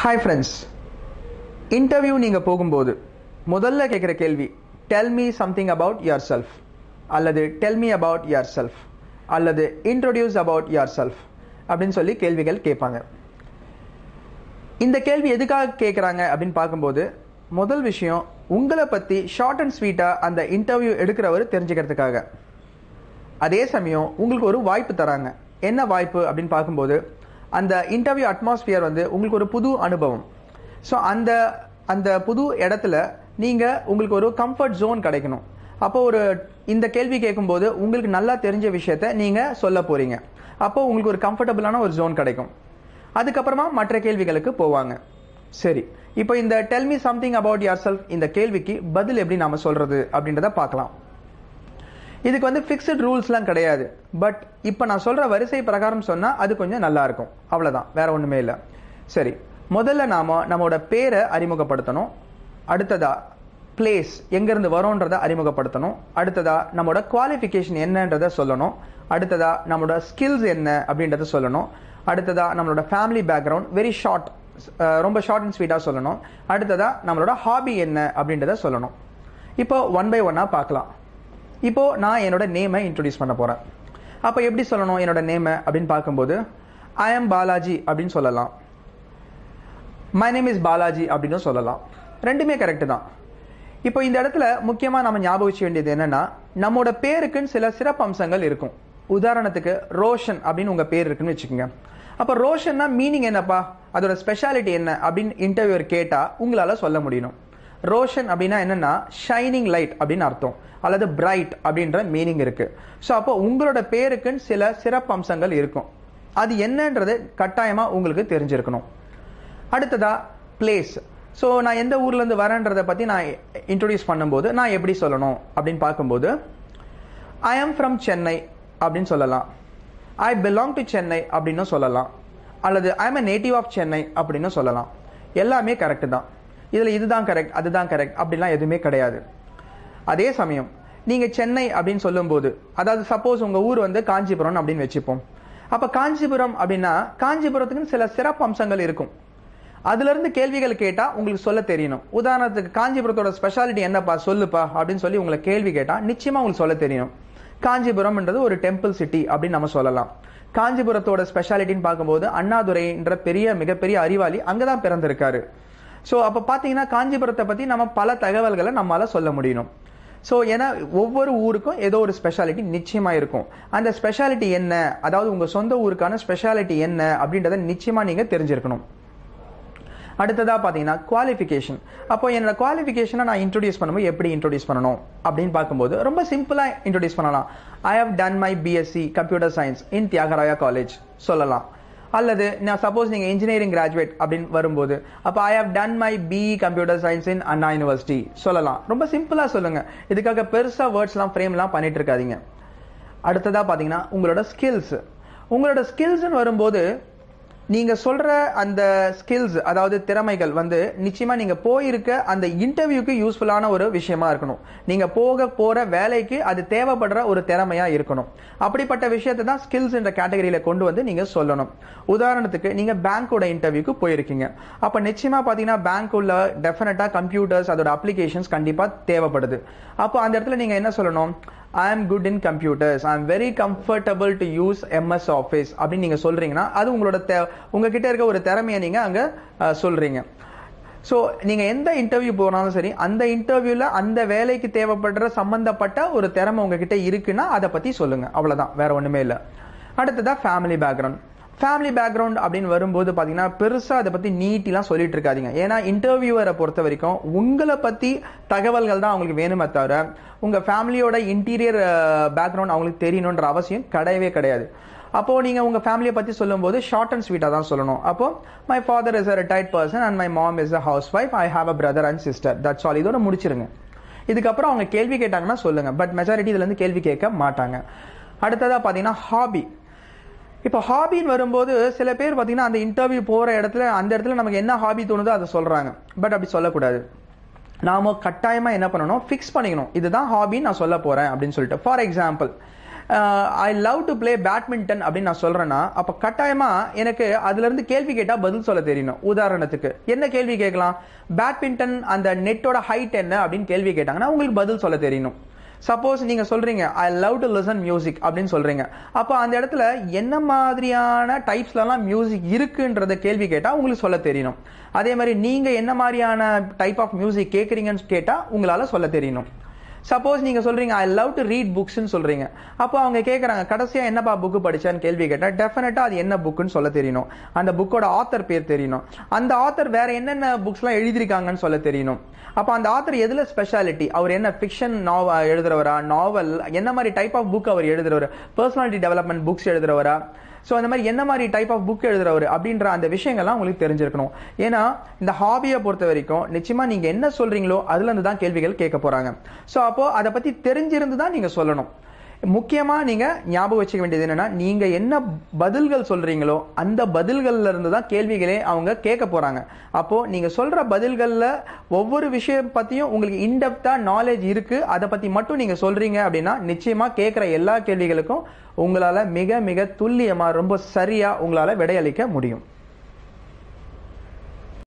hi friends interview நீங்கள் போகும்போது முதல்ல கேட்குற கேள்வி tell me something about yourself அல்லது tell me about yourself அல்லது இன்ட்ரோடியூஸ் அபவுட் யுவர் செல்ஃப் அப்படின்னு சொல்லி கேள்விகள் கேட்பாங்க இந்த கேள்வி எதுக்காக கேட்குறாங்க அப்படின்னு பார்க்கும்போது முதல் விஷயம் உங்களை பற்றி ஷார்ட் அண்ட் ஸ்வீட்டாக அந்த இன்டர்வியூ எடுக்கிறவர் தெரிஞ்சுக்கிறதுக்காக அதே சமயம் உங்களுக்கு ஒரு வாய்ப்பு தராங்க என்ன வாய்ப்பு அப்படின்னு பார்க்கும்போது அந்த இன்டர்வியூ அட்மாஸ்பியர் வந்து உங்களுக்கு ஒரு புது அனுபவம் ஸோ அந்த அந்த புது இடத்துல நீங்கள் உங்களுக்கு ஒரு கம்ஃபர்ட் ஜோன் கிடைக்கணும் அப்போ ஒரு இந்த கேள்வி கேட்கும்போது உங்களுக்கு நல்லா தெரிஞ்ச விஷயத்த நீங்கள் சொல்ல போகிறீங்க அப்போ உங்களுக்கு ஒரு கம்ஃபர்டபுளான ஒரு ஜோன் கிடைக்கும் அதுக்கப்புறமா மற்ற கேள்விகளுக்கு போவாங்க சரி இப்போ இந்த tell me something about yourself இந்த கேள்விக்கு பதில் எப்படி நாம சொல்றது அப்படின்றத பார்க்கலாம் இதுக்கு வந்து ஃபிக்ஸ்ட் ரூல்ஸ்லாம் கிடையாது பட் இப்போ நான் சொல்ற வரிசை பிரகாரம் சொன்னா அது கொஞ்சம் நல்லா இருக்கும் அவ்வளவுதான் வேற ஒண்ணுமே இல்லை சரி முதல்ல நாம நம்மளோட பேரை அறிமுகப்படுத்தணும் அடுத்ததா பிளேஸ் எங்கேருந்து வரோன்றதை அறிமுகப்படுத்தணும் அடுத்ததா நம்மளோட குவாலிஃபிகேஷன் என்னன்றதை சொல்லணும் அடுத்ததா நம்மளோட ஸ்கில்ஸ் என்ன அப்படின்றத சொல்லணும் அடுத்ததா நம்மளோட ஃபேமிலி பேக்ரவுண்ட் வெரி ஷார்ட் ரொம்ப ஷார்ட் அண்ட் ஸ்வீட்டாக சொல்லணும் அடுத்ததா நம்மளோட ஹாபி என்ன அப்படின்றத சொல்லணும் இப்போ ஒன் பை ஒன்னாக பார்க்கலாம் இப்போ நான் என்னோட நேமை இன்ட்ரடியூஸ் பண்ண போறேன் அப்போ எப்படி சொல்லணும் என்னோட நேமை அப்படின்னு பார்க்கும்போது ஐ எம் பாலாஜி அப்படின்னு சொல்லலாம் மை நேம் இஸ் பாலாஜி அப்படின்னு சொல்லலாம் ரெண்டுமே கரெக்டு தான் இப்போ இந்த இடத்துல முக்கியமாக நம்ம ஞாபகம் வச்ச வேண்டியது என்னன்னா நம்மளோட பேருக்குன்னு சில சிறப்பு அம்சங்கள் இருக்கும் உதாரணத்துக்கு ரோஷன் அப்படின்னு உங்க பேர் இருக்குன்னு வச்சுக்கோங்க அப்போ ரோஷன்னா மீனிங் என்னப்பா அதோட ஸ்பெஷாலிட்டி என்ன அப்படின்னு இன்டர்வியூர் கேட்டா உங்களால சொல்ல முடியணும் ரோஷன் அப்படின்னா என்னன்னா ஷைனிங் லைட் அப்படின்னு அர்த்தம் அல்லது பிரைட் அப்படின்ற மீனிங் இருக்கு ஸோ அப்போ உங்களோட பேருக்குன்னு சில சிறப்பு அம்சங்கள் இருக்கும் அது என்னன்றது கட்டாயமா உங்களுக்கு தெரிஞ்சிருக்கணும் அடுத்ததா பிளேஸ் ஸோ நான் எந்த ஊர்ல இருந்து வரேன்றதை பத்தி நான் இன்ட்ரோடியூஸ் பண்ணும்போது நான் எப்படி சொல்லணும் அப்படின்னு பார்க்கும்போது ஐ ஆம் ஃப்ரம் சென்னை அப்படின்னு சொல்லலாம் ஐ பிலாங் டு சென்னை அப்படின்னு சொல்லலாம் அல்லது I am native of Chennai அப்படின்னு சொல்லலாம் எல்லாமே கரெக்டு தான் இதில் இதுதான் கரெக்ட் அதுதான் கரெக்ட் அப்படிலாம் எதுவுமே கிடையாது அதே சமயம் நீங்கள் சென்னை அப்படின்னு சொல்லும்போது அதாவது சப்போஸ் உங்கள் ஊர் வந்து காஞ்சிபுரம் அப்படின்னு வச்சுப்போம் அப்போ காஞ்சிபுரம் அப்படின்னா காஞ்சிபுரத்துக்குன்னு சில சிறப்பு அம்சங்கள் இருக்கும் அதுல இருந்து கேள்விகள் கேட்டா உங்களுக்கு சொல்ல தெரியணும் உதாரணத்துக்கு காஞ்சிபுரத்தோட ஸ்பெஷாலிட்டி என்னப்பா சொல்லுப்பா அப்படின்னு சொல்லி உங்களை கேள்வி கேட்டா நிச்சயமா உங்களுக்கு சொல்ல தெரியணும் காஞ்சிபுரம்ன்றது ஒரு டெம்பிள் சிட்டி அப்படின்னு நம்ம சொல்லலாம் காஞ்சிபுரத்தோட ஸ்பெஷாலிட்டின்னு பார்க்கும்போது அண்ணாதுரைன்ற பெரிய மிகப்பெரிய அறிவாளி அங்கதான் பிறந்திருக்காரு ஸோ அப்போ பார்த்தீங்கன்னா காஞ்சிபுரத்தை பற்றி நம்ம பல தகவல்களை நம்மளால சொல்ல முடியணும் ஸோ ஏன்னா ஒவ்வொரு ஊருக்கும் ஏதோ ஒரு ஸ்பெஷாலிட்டி நிச்சயமா இருக்கும் அந்த ஸ்பெஷாலிட்டி என்ன அதாவது உங்க சொந்த ஊருக்கான ஸ்பெஷாலிட்டி என்ன அப்படின்றத நிச்சயமா நீங்க தெரிஞ்சிருக்கணும் அடுத்ததா பார்த்தீங்கன்னா குவாலிஃபிகேஷன் அப்போ என்னோட குவாலிஃபிகேஷனை நான் இன்ட்ரோடியூஸ் பண்ணும்போது எப்படி இன்ட்ரோடியூஸ் பண்ணணும் அப்படின்னு பார்க்கும்போது ரொம்ப சிம்பிளாக இன்ட்ரோடியூஸ் பண்ணலாம் I have done my BSc computer science in Thyagaraya college சொல்லலாம் அல்லது நான் சப்போஸ் நீங்கள் இன்ஜினியரிங் கிராஜுவேட் அப்படின்னு வரும்போது அப்போ I have done my BE computer science in Anna university சொல்லலாம் ரொம்ப சிம்பிளாக சொல்லுங்க இதுக்காக பெருசாக வேர்ட்ஸ்லாம் ஃப்ரேம்லாம் பண்ணிட்டு இருக்காதீங்க அடுத்ததாக பார்த்தீங்கன்னா உங்களோட ஸ்கில்ஸ் உங்களோட ஸ்கில்ஸ்ன்னு வரும்போது நீங்க சொல்ற அந்த ஸ்கில்ஸ் அதாவது திறமைகள் வந்து நிச்சயமா நீங்க போயிருக்க அந்த இன்டர்வியூக்கு யூஸ்ஃபுல்லான ஒரு விஷயமா இருக்கணும் நீங்க போக போற வேலைக்கு அது தேவைப்படுற ஒரு திறமையா இருக்கணும் அப்படிப்பட்ட விஷயத்தை தான் ஸ்கில்ஸ் என்ற கேட்டகரியில கொண்டு வந்து நீங்க சொல்லணும் உதாரணத்துக்கு நீங்க பேங்கோட இன்டர்வியூக்கு போயிருக்கீங்க அப்ப நிச்சயமா பாத்தீங்கன்னா பேங்க் உள்ள டெஃபினட்டா கம்ப்யூட்டர்ஸ் அதோட அப்ளிகேஷன்ஸ் கண்டிப்பா தேவைப்படுது அப்போ அந்த இடத்துல நீங்க என்ன சொல்லணும் I am good in computers I am very comfortable to use MS office அப்படின்னு நீங்க சொல்றீங்கன்னா அது உங்களோட உங்ககிட்ட இருக்க ஒரு திறமையை நீங்க அங்க சொல்றீங்க ஸோ நீங்க எந்த இன்டர்வியூ போனாலும் சரி அந்த இன்டர்வியூல அந்த வேலைக்கு தேவைப்படுற சம்பந்தப்பட்ட ஒரு திறமை உங்ககிட்ட இருக்குன்னா அதை பத்தி சொல்லுங்க அவ்வளவுதான் வேற ஒண்ணுமே இல்லை அடுத்ததா ஃபேமிலி பேக்ரவுண்ட் ஃபேமிலி பேக்ரவுண்ட் அப்படின்னு வரும்போது பார்த்தீங்கன்னா பெருசாக அதை பற்றி நீட்டிலாம் சொல்லிட்டு இருக்காதீங்க ஏன்னா இன்டர்வியூவரை பொறுத்த வரைக்கும் உங்களை பற்றி தகவல்கள் தான் அவங்களுக்கு வேணுமே தவிர உங்கள் ஃபேமிலியோட இன்டீரியர் பேக்ரவுண்ட் அவங்களுக்கு தெரியணுன்ற அவசியம் கிடையவே கிடையாது அப்போ நீங்க உங்க ஃபேமிலியை பத்தி சொல்லும்போது ஷார்ட் அண்ட் ஸ்வீட்டா தான் சொல்லணும் அப்போ my father is a retired person and my mom is a housewife I have a brother and sister that's all இதோட முடிச்சிருங்க இதுக்கப்புறம் அவங்க கேள்வி கேட்டாங்கன்னா சொல்லுங்க பட் மெஜாரிட்டி இதுல இருந்து கேள்வி கேட்க மாட்டாங்க அடுத்ததா பாத்தீங்கன்னா ஹாபி இப்போ ஹாபின்னு வரும்போது சில பேர் பார்த்தீங்கன்னா அந்த இன்டர்வியூ போகிற இடத்துல அந்த இடத்துல நமக்கு என்ன ஹாபி தோணுதோ அதை சொல்கிறாங்க பட் அப்படி சொல்லக்கூடாது நாம கட்டாயமாக என்ன பண்ணணும் ஃபிக்ஸ் பண்ணிக்கணும் இதுதான் ஹாபின்னு நான் சொல்ல போகிறேன் அப்படின்னு சொல்லிட்டு for example I love to play badminton அப்படின்னு நான் சொல்றேன்னா அப்ப கட்டாயமா எனக்கு அதுல இருந்து கேள்வி கேட்டா பதில் சொல்ல தெரியணும் உதாரணத்துக்கு என்ன கேள்வி கேட்கலாம் பேட்மிண்டன் அந்த நெட்டோட ஹைட் என்ன அப்படின்னு கேள்வி கேட்டாங்கன்னா உங்களுக்கு பதில் சொல்ல தெரியணும் சப்போஸ் நீங்க சொல்றீங்க I love to listen music அப்படின்னு சொல்றீங்க அப்போ அந்த இடத்துல என்ன மாதிரியான டைப்ஸ்லாம் மியூசிக் இருக்குன்றத கேள்வி கேட்டா உங்களுக்கு சொல்ல தெரியணும் அதே மாதிரி நீங்க என்ன மாதிரியான டைப் ஆஃப் மியூசிக் கேட்குறீங்கன்னு கேட்டா உங்களால சொல்ல தெரியணும் சப்போஸ் நீங்க சொல்றீங்க ஐ லவ் டு ரீட் புக்ஸ்னு சொல்றீங்க அப்போ அவங்க கேட்கறாங்க கடைசியா என்னப்பா புக் படிச்சான்னு கேள்வி கேட்டா டெஃபினட்டா அது என்ன புக்குன்னு சொல்ல தெரியணும் அந்த புக்கோட ஆத்தர் பேர் தெரியணும் அந்த ஆத்தர் வேற என்னென்ன புக்ஸ்லாம் எழுதியிருக்காங்கன்னு சொல்ல தெரியணும் அப்போ அந்த ஆத்தர் எதுல ஸ்பெஷாலிட்டி அவர் என்ன ஃபிக்ஷன் நாவ எழுதுறவரா நாவல் என்ன மாதிரி டைப் ஆஃப் புக் அவர் எழுதுறவர் பர்சனாலிட்டி டெவலப்மெண்ட் புக்ஸ் எழுதுறவரா ஸோ அந்த மாதிரி என்ன மாதிரி டைப் ஆஃப் புக் எழுதுறவர் அப்படின்ற அந்த விஷயங்கள்லாம் உங்களுக்கு தெரிஞ்சிருக்கணும் ஏன்னா இந்த ஹாபியை பொறுத்த வரைக்கும் நிச்சயமா நீங்க என்ன சொல்றீங்களோ அதுல இருந்து தான் கேள்விகள் கேட்க போறாங்க ஸோ அப்போ அதை பத்தி தெரிஞ்சிருந்து தான் நீங்க சொல்லணும் முக்கியமா நீங்க ஞாபகம் வச்சுக்க வேண்டியது என்னன்னா நீங்க என்ன பதில்கள் சொல்றீங்களோ அந்த பதில்கள்ல இருந்து தான் கேள்விகளே அவங்க கேட்க போறாங்க அப்போ நீங்க சொல்ற பதில்கள்ல ஒவ்வொரு விஷயம் பத்தியும் உங்களுக்கு இன்டெப்தா நாலேஜ் இருக்கு அதை பத்தி மட்டும் நீங்க சொல்றீங்க அப்படின்னா நிச்சயமா கேட்கிற எல்லா கேள்விகளுக்கும் உங்களால மிக மிக துல்லியமா ரொம்ப சரியா உங்களால விடையளிக்க முடியும்